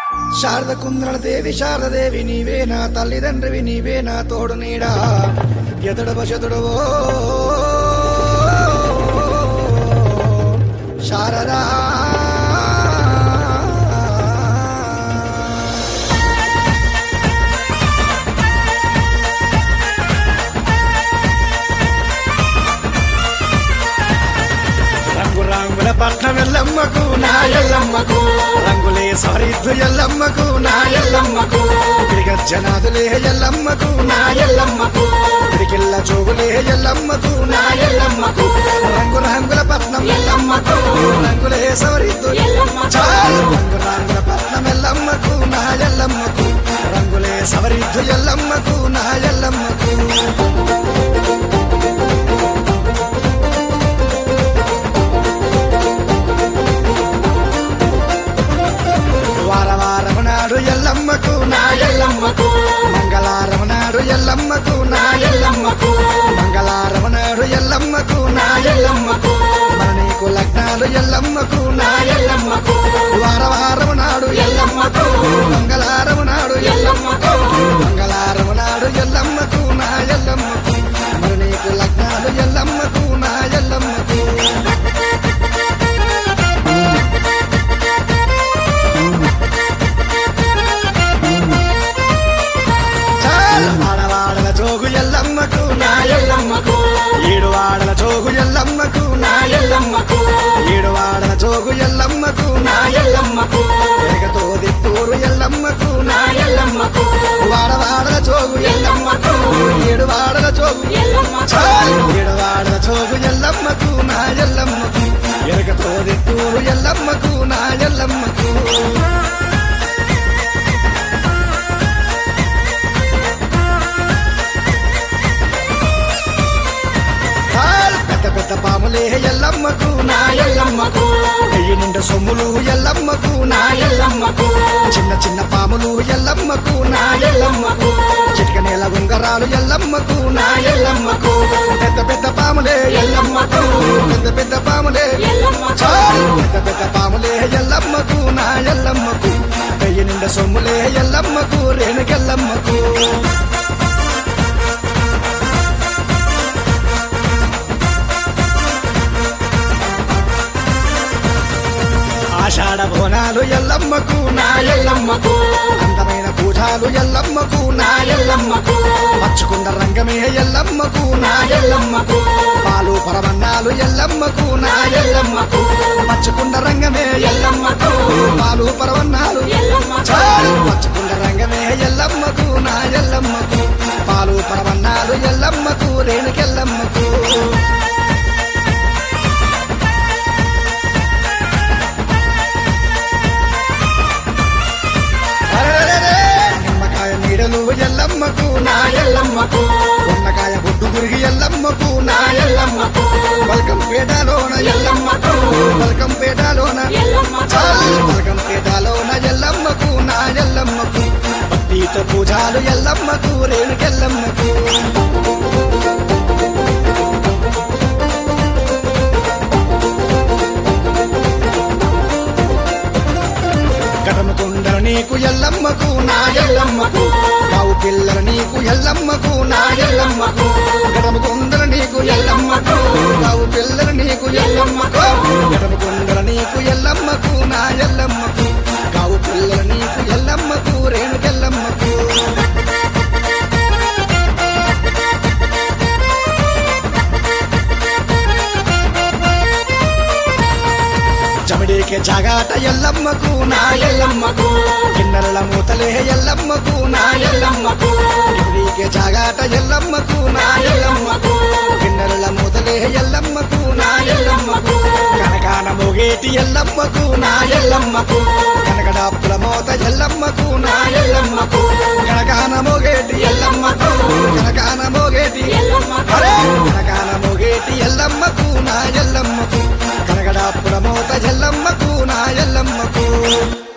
శారద కుంద్రల దేవి శారదేవి నీవే నా తల్లిదండ్రివి నీవే నా తోడు నీడా ఎతడు బశతుడవో శారదా రంగు రంగుల పట్నం ఎల్లమ్మకు నా ఎల్లమ్మకు రంగులే సరిద్దు ఎల్లమ్మకు నా ఎల్లమ్మకు జనాదులే ఎల్లమ్మకు నా ఎల్లమ్మకు పిడికిల్ల జోగులే ఎల్లమ్మకు నా ఎల్లమ్మకు రంగు రంగుల పట్నం ఎల్లమ్మకు రంగులే సరిద్దు చాలు రంగు రంగుల పట్నం ఎల్లమ్మకు నా ఎల్లమ్మకు రంగులే సవరిద్దు ఎల్లమ్మకు నా ఎల్లమ్మకు వార వారము నాడు ఎల్లమ్మకు నా ఎల్లమ్మకు మంగళారము నాడు ఎల్లమ్మకు నా ఎల్లమ్మకు మంగళారము నాడు ఎల్లమ్మకు నా ఎల్లమ్మకు మన నీకు లగ్నాలు ఎల్లమ్మకు నా ఎల్లమ్మకు వార వారము నాడు ఎల్లమ్మకు మంగళారము నాడు ఎల్లమ్మకు మంగళారము నాడు ఎల్లమ్మకు నా ఎల్లమ్మకు మరి నీకు లగ్నాలు ఎల్లమ్మకు నా ఎల్లమ్మకు చాలు ఆడవాడల జోగు ఎల్లమ్మకు నా ఎల్లమ్మకు ఏడు వాడల జోగు ఎల్లమ్మకు నా ఎల్లమ్మకు ఏడు వాడల జోగు ఎల్లమ్మకు నా ఎల్లమ్మకు ఎగతో దిత్తూరు ఎల్లమ్మకు నా ఎల్లమ్మకు వాడవాడల జోగు ఎల్లమ్మకు ఏడు వాడల జోగు చాలు ఏడు వాడల జోగు ఎల్లమ్మకు నా ఎల్లమ్మకు ఎరగతో దిత్తూరు ఎల్లమ్మకు నా ఎల్లమ్మకు హాల్ పెద్ద పెద్ద పాములే ఎల్లమ్మకు నా ఎల్లమ్మకు వెయ్యి నిండు సొమ్ములు ఎల్లమ్మకు నా ఎల్లమ్మకు చిన్న చిన్న పాములు ఎల్లమ్మకు నా ఎల్లమ్మకు చిటిక నేల ఉంగరాలు ఎల్లమ్మకు నా ఎల్లమ్మకు పెద్ద పెద్ద పాములే ఎల్లమ్మకు పెద్ద పెద్ద పాములే చాలు పెద్ద పెద్ద పాములే ఎల్లమ్మకు నా ఎల్లమ్మకు వెయ్యి నిండు సొమ్ములే ఎల్లమ్మకు రేణుకెల్లమ్మకు ఆషాఢ బోనాలు ఎల్లమ్మకు నా ఎల్లమ్మకు అందమైన పూజాలు ఎల్లమ్మకు నా ఎల్లమ్మకు పచ్చుకున్న రంగమే ఎల్లమ్మకు నా ఎల్లమ్మకు పాలు పరమన్నాలు ఎల్లమ్మకు నా ఎల్లమ్మకు పచ్చుకున్న రంగమే ఎల్లమ్మకు పాలు పరమన్నాలు చాలు పచ్చుకున్న రంగమే ఎల్లమ్మకు నా ఎల్లమ్మకు పాలు పరమన్నాలు ఎల్లమ్మకు రేణుకెల్లమ్మకు అరెరెరెరె! నిమ్మకాయ నీడలు ఎల్లమ్మకు నా ఎల్లమ్మకు ఉన్నకాయ బొడ్డు గురిగి ఎల్లమ్మకు నా ఎల్లమ్మకు బల్కం పేటలోన ఎల్లమ్మకు బల్కం పేటలోన చాలు బల్కం పేటలోన ఎల్లమ్మకు నా ఎల్లమ్మకు భక్తితో పూజాలు ఎల్లమ్మకు రేణుకెల్లమ్మకు కటను కొండల నీకు ఎల్లమ్మకు నా ఎల్లమ్మకు కావు పిల్లల నీకు ఎల్లమ్మకు నా ఎల్లమ్మకు కటము కొండల నీకు ఎల్లమ్మకు కావు పిల్లల నీకు ఎల్లమ్మకు కటము కొండల నీకు ఎల్లమ్మకు నా ఎల్లమ్మకు కావు పిల్లల నీకు ఎల్లమ్మకు రేణుకెల్లమ్మకు చమిడీకే జాగాట ఎల్లమ్మకు నా ఎల్లమ్మకు కిన్నెరల మూతలే ఎల్లమ్మకు నా ఎల్లమ్మకు చమిడీకే జాగాట ఎల్లమ్మకు నా ఎల్లమ్మకు కిన్నెరల మూతలే ఎల్లమ్మకు నా ఎల్లమ్మకు కనకాన మోగేటి ఎల్లమ్మకు నా ఎల్లమ్మకు కనకడాపుల మోత ఎల్లమ్మకు నా ఎల్లమ్మకు కనకాన మోగేటి ఎల్లమ్మకు కనకాన మోగేటి అరే కనకాన మోగేటి ఎల్లమ్మకు నా ఎల్లమ్మకు కనగడాపుల మోత ఎల్లమ్మకు నా ఎల్లమ్మకు